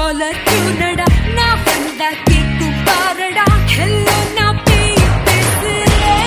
Collar டியூனடா நான் வந்தா கேக்கும் பாரடா ஹெல்லோ நான் பேய் பேசுறேன்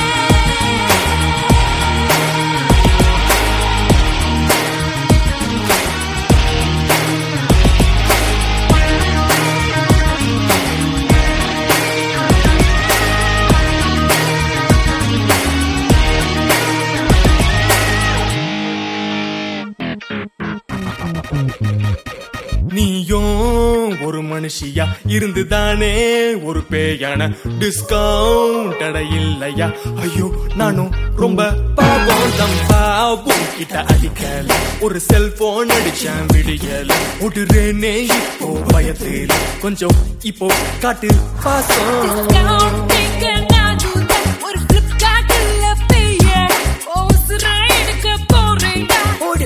நீயும் ஒரு மனுஷியா இருந்துதானே ஒரு பேயான டிஸ்கவுண்ட் அட இல்லையா ஐயோ நானும் ரொம்ப பாவம் தம்பா கிட்ட அடிக்கல ஒரு செல்போன் அடிச்சேன் விடியல விடுறேனே இப்போ பயத்தில் கொஞ்சம் இப்போ காட்டு பாசம் Discount கேக்க நான் தூதன். ஒரு Flipkartல பேய. ஓசுரை எடுக்க போறேன்டா.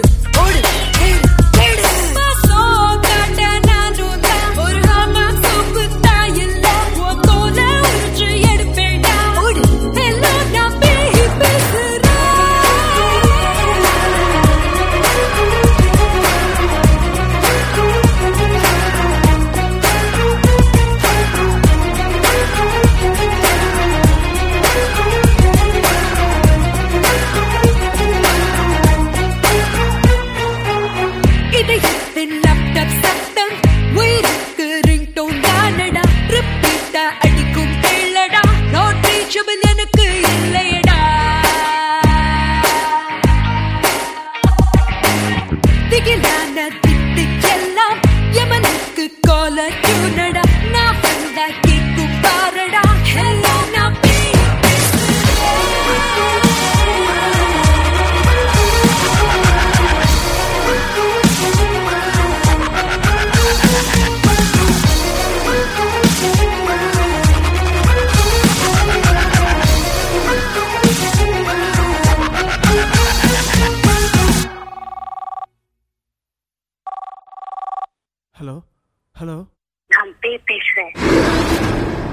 பாசம் காட்ட நான் தூதன். ஒரு ஹமாம் சோப்பு தாயில்ல. உன் தோலை உரிச்சு எடுப்பேன்டா. Hello, நான் பேய் பேசுறேன். இதயத்தின் லேப்டாப் சத்தம் உயிருக்கு ரிங்டோன் தானடா ரிப்பீட்டா அடிக்கும் கேளடா நாட் ரீச்சபிள் எனக்கு இல்லையடா திகிலான திட்டுக்கெல்லாம் யமனுக்கு கால டியூனடா நான் வந்தா கேக்கும் பாரடா ஹலோ நான் பேய் ஹலோ ஹலோ நான் பேய் பேசுறேன்